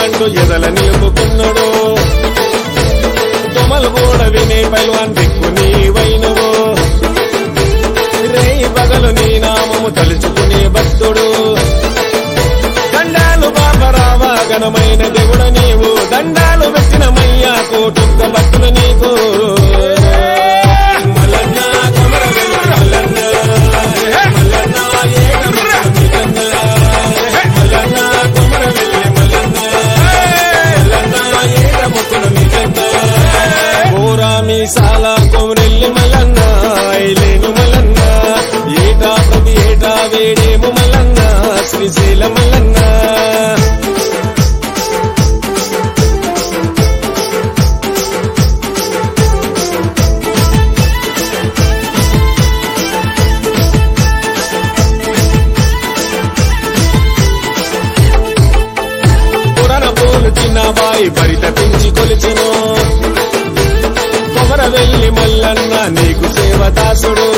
అంటూ ఎదల నిలుపుకున్నాడు దొమలు కూడా వినే పైల్వాన్ దిక్కు నీవైనవు రేయి పగలు నీ నామము తలుచుకునే భక్తుడు దండాలు బాబరావా ఘనమైన దేవుడ నీవు దండాలు పెట్టిన మయ్యా కోటుక్క భక్తులు నీకు మల్లన్న, కొమరవెల్లి మల్లన్న, మల్లన్న, ఏకముఖ మిల్లన్న, మల్లన్న, కొమరవెల్లి మల్లన్న, మల్లన్న, ఏకముఖుల మిల్లన్న. ఓరామి సాల కొమరెల్లి మల్లన్న ఐలేను మల్లన్న ఏటా ప్రతి ఏటా వేడేము మల్లన్న శ్రీశైల మల్లన్న పురాణ పూలు చిన్నబాయి పరితపించి కొలిచెను కొమర వెళ్ళి మల్లన్న నీకు సేవదాసుడు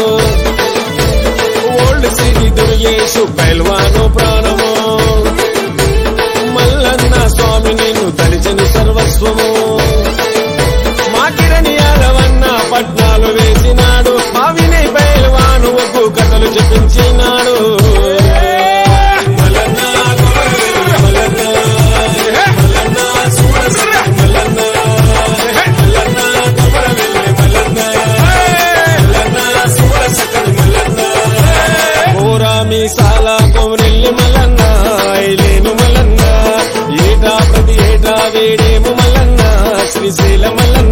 ఓల్డ్ సిటీ దుర్యేసు పైల్వాను ప్రాణము మల్లన్న స్వామి నిన్ను తలిచెను సర్వస్వము మాకిరణి యాదవన్న పట్నాలు వేసినాడు మా వినయ్ పైల్వాను ఒగ్గు కథలు చెప్పించినాడు మల్లన్న, మల్లన్న, మల్లన్న, సూరస, మల్లన్న, మల్లన్న, కొమరవెల్లి మల్లన్న, మల్లన్న, సూరసకల్ మల్లన్న. ఓరామి సాల కొమరెల్లి మల్లన్న ఐలేను మల్లన్న ఏటా ప్రతి ఏటా వేడేము మల్లన్న శ్రీశైల మల్లన్న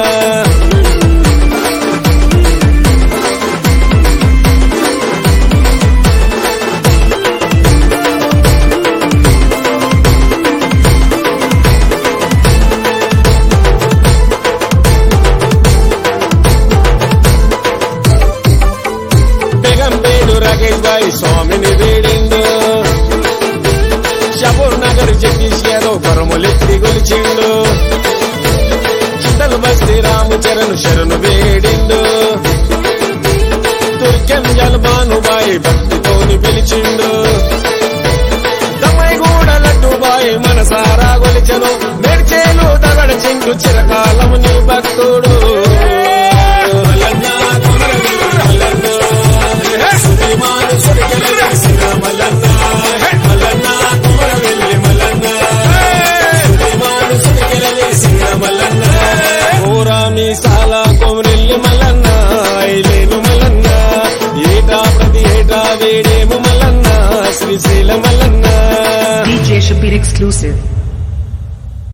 బేగంపేడు రాకేష్ బాయి స్వామిని వేడిండు షపూర్ నగర్ జగదీష్ యాదవ్ పరములెత్తి గొలిచిండు చిత్తలు బస్తి రామచరణ్ శరణు వేడిండు తుర్కెం జల్బానుబాయి భక్తితోని పిలిచిండు దమ్మైగూడ లడ్డుబాయి మనసారా గొలిచెను మెడ్చేలు తగడ చింకు చిరకాలము నీ భక్తుడు మల్లన్న, మల్లన్న, సుదిమాను సుడిగలి వేసిన మల్లన్న, మల్లన్న, కుమరవెల్లి మల్లన్న, సుదిమాను సుడిగలి వేసిన మల్లన్న, ఓరామి సాల కొమరెల్లి మల్లన్న ఐలేను మల్లన్న ఏటా ప్రతి ఏటా వేడేము Mallanna Srisaila Mallanna DJ Shabir exclusive.